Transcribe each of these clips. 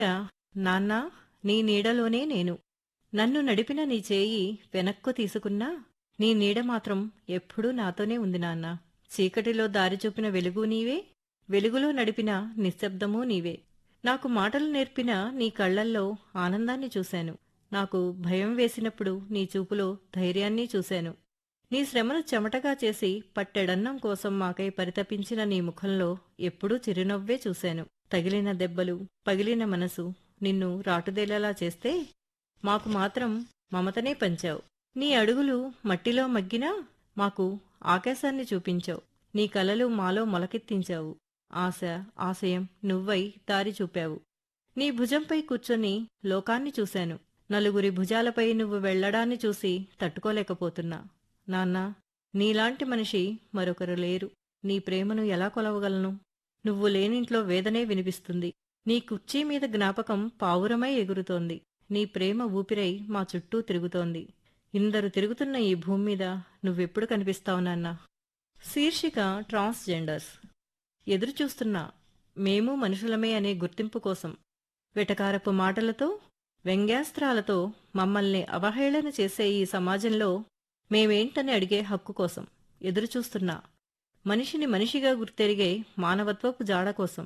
నాన్నా నీ నీడలోనే నేను నన్ను నడిపిన నీ చేయి వెనక్కు తీసుకున్నా నీ నీడ మాత్రం ఎప్పుడూ నాతోనే ఉంది నాన్న చీకటిలో దారి చూపిన వెలుగు నీవే వెలుగులో నడిపిన నిశ్శబ్దమూ నీవే నాకు మాటలు నేర్పిన నీ కళ్ళల్లో ఆనందాన్ని చూశాను నాకు భయం వేసినప్పుడు నీ చూపులో ధైర్యాన్ని చూశాను నీ శ్రమను చెమటగా చేసి పట్టెడన్నం కోసం మాకై పరితపించిన నీ ముఖంలో ఎప్పుడూ చిరునవ్వే చూశాను తగిలిన దెబ్బలు పగిలిన మనసు నిన్ను రాటుదేలేలా చేస్తే మాకు మాత్రం మమతనే పంచావు నీ అడుగులు మట్టిలో మగ్గినా మాకు ఆకాశాన్ని చూపించావు నీ కలలు మాలో మొలకెత్తించావు ఆశ ఆశయం నువ్వై దారి చూపావు నీ భుజంపై కూర్చొని లోకాన్ని చూశాను నలుగురి భుజాలపై నువ్వు వెళ్లడాన్ని చూసి తట్టుకోలేకపోతున్నా నాన్నా నీలాంటి మనిషి మరొకరు లేరు నీ ప్రేమను ఎలా కొలవగలను నువ్వు లేనింట్లో వేదనే వినిపిస్తుంది నీ కుర్చీ మీద జ్ఞాపకం పావురమై ఎగురుతోంది నీ ప్రేమ ఊపిరై మా చుట్టూ తిరుగుతోంది ఇందరు తిరుగుతున్న ఈ భూమి మీద నువ్వెప్పుడు కనిపిస్తావు నాన్నా శీర్షిక ట్రాన్స్జెండర్స్ ఎదురుచూస్తున్నా మేము మనుషులమే అనే గుర్తింపు కోసం వెటకారపు మాటలతో వ్యంగ్యాస్త్రాలతో మమ్మల్ని అవహేళన చేసే ఈ సమాజంలో మేమేంటని అడిగే హక్కు కోసం ఎదురుచూస్తున్నా మనిషిని మనిషిగా గుర్తెరిగే మానవత్వపు జాడ కోసం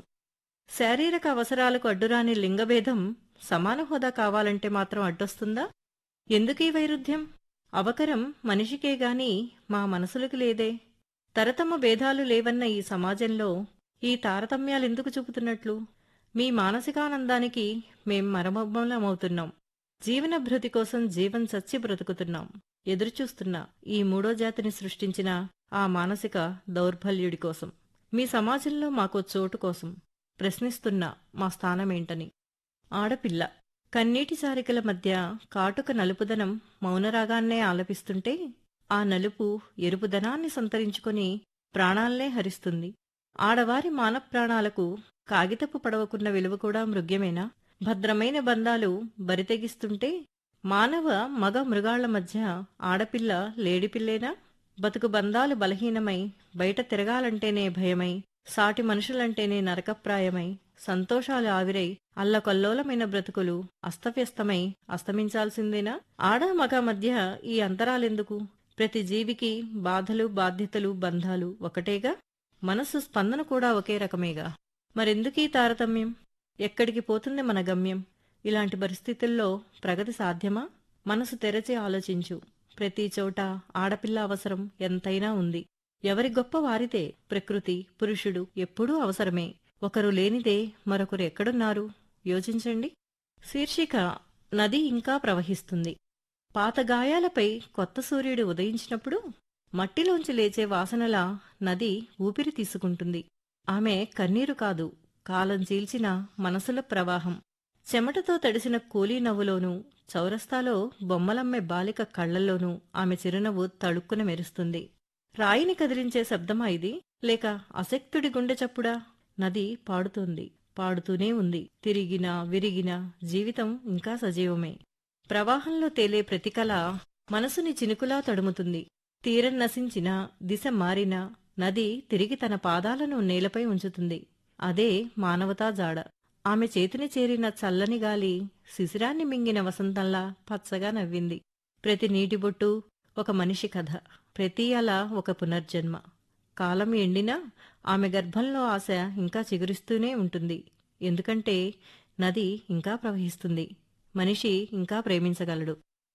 శారీరక అవసరాలకు అడ్డురాని లింగభేదం సమాన హోదా కావాలంటే మాత్రం అడ్డొస్తుందా ఎందుకీ వైరుధ్యం అవకరం మనిషికే గాని మా మనసులకు లేదే తరతమ భేదాలు లేవన్న ఈ సమాజంలో ఈ తారతమ్యాలెందుకు చూపుతున్నట్లు మీ మానసికానందానికి మేం మరమబ్బలమవుతున్నాం జీవన భృతి కోసం జీవం చచ్చి బ్రతుకుతున్నాం ఎదురుచూస్తున్నా ఈ మూడో జాతిని సృష్టించిన ఆ మానసిక దౌర్బల్యుడి కోసం మీ సమాజంలో మాకో చోటు కోసం ప్రశ్నిస్తున్నా మా స్థానమేంటని ఆడపిల్ల కన్నీటి సారికల మధ్య కాటుక నలుపుదనం మౌనరాగాన్నే ఆలపిస్తుంటే ఆ నలుపు ఎరుపుదనాన్ని సంతరించుకొని ప్రాణాల్నే హరిస్తుంది ఆడవారి మానప్రాణాలకు కాగితపు పడవకున్న విలువ కూడా మృగ్యమేనా భద్రమైన బంధాలు బరితెగిస్తుంటే మానవ మగ మృగాళ్ల మధ్య ఆడపిల్ల లేడిపిల్లేనా బతుకు బంధాలు బలహీనమై బయట తిరగాలంటేనే భయమై సాటి మనుషులంటేనే నరకప్రాయమై సంతోషాలు ఆవిరై అల్లకల్లోలమైన బ్రతుకులు అస్తవ్యస్తమై అస్తమించాల్సిందేనా ఆడ మగ మధ్య ఈ అంతరాలెందుకు ప్రతి జీవికి బాధలు బాధ్యతలు బంధాలు ఒకటేగా మనసు స్పందన కూడా ఒకే రకమేగా మరెందుకీ తారతమ్యం ఎక్కడికి పోతుంది మన గమ్యం ఇలాంటి పరిస్థితుల్లో ప్రగతి సాధ్యమా మనసు తెరచి ఆలోచించు ప్రతి చోట ఆడపిల్ల అవసరం ఎంతైనా ఉంది ఎవరి గొప్ప వారితే ప్రకృతి పురుషుడు ఎప్పుడూ అవసరమే ఒకరు లేనిదే మరొకరు ఎక్కడున్నారు యోచించండి శీర్షిక నది ఇంకా ప్రవహిస్తుంది పాత గాయాలపై కొత్త సూర్యుడు ఉదయించినప్పుడు మట్టిలోంచి లేచే వాసనలా నది ఊపిరి తీసుకుంటుంది ఆమె కన్నీరు కాదు కాలం చీల్చిన మనసుల ప్రవాహం చెమటతో తడిసిన కూలీ నవ్వులోనూ చౌరస్తాలో బొమ్మలమ్మే బాలిక కళ్లల్లోనూ ఆమె చిరునవ్వు తళుక్కున మెరుస్తుంది రాయిని కదిలించే శబ్దమా ఇది లేక అశక్తుడి గుండె చప్పుడా నది పాడుతోంది పాడుతూనే ఉంది తిరిగినా విరిగినా జీవితం ఇంకా సజీవమే ప్రవాహంలో తేలే ప్రతికల మనసుని చినుకులా తడుముతుంది తీరం నశించినా దిశ మారినా నది తిరిగి తన పాదాలను నేలపై ఉంచుతుంది అదే మానవతా జాడ ఆమె చేతిని చేరిన చల్లని గాలి శిశిరాన్ని మింగిన వసంతంలా పచ్చగా నవ్వింది ప్రతి నీటి బొట్టు ఒక మనిషి కథ ప్రతి అల ఒక పునర్జన్మ కాలం ఎండినా ఆమె గర్భంలో ఆశ ఇంకా చిగురిస్తూనే ఉంటుంది ఎందుకంటే నది ఇంకా ప్రవహిస్తుంది మనిషి ఇంకా ప్రేమించగలడు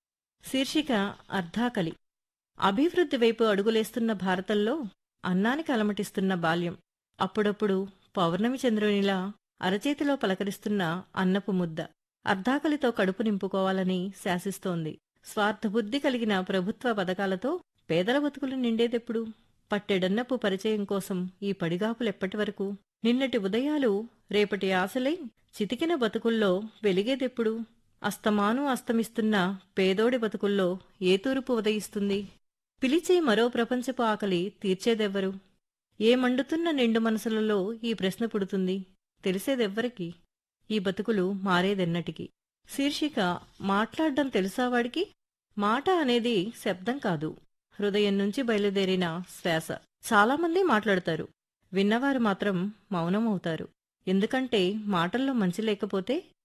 శీర్షిక అర్ధాకలి అభివృద్ధి వైపు అడుగులేస్తున్న భారతంలో అన్నానికి అలమటిస్తున్న బాల్యం అప్పుడప్పుడు పౌర్ణమి చంద్రునిలా అరచేతిలో పలకరిస్తున్న అన్నపు ముద్ద అర్ధాకలితో కడుపు నింపుకోవాలని శాసిస్తోంది స్వార్థబుద్ధి కలిగిన ప్రభుత్వ పథకాలతో పేదల బతుకులు నిండేదెప్పుడు పట్టెడన్నపు పరిచయం కోసం ఈ పడిగాపులెప్పటి వరకు నిన్నటి ఉదయాలు రేపటి ఆశలై చితికిన బతుకుల్లో వెలిగేదెప్పుడు అస్తమాను అస్తమిస్తున్న పేదోడి బతుకుల్లో ఏ తూర్పు ఉదయిస్తుంది పిలిచే మరో ప్రపంచపు ఆకలి తీర్చేదెవ్వరు ఏ మండుతున్న నిండు మనసులలో ఈ ప్రశ్న పుడుతుంది తెలిసేదెవ్వరికి ఈ బతుకులు మారేదెన్నటికి శీర్షిక మాట్లాడ్డం తెలుసావాడికి మాట అనేది శబ్దం కాదు హృదయం నుంచి బయలుదేరిన శ్వాస చాలామంది మాట్లాడతారు విన్నవారు మాత్రం మౌనమవుతారు ఎందుకంటే మాటల్లో మంచి లేకపోతే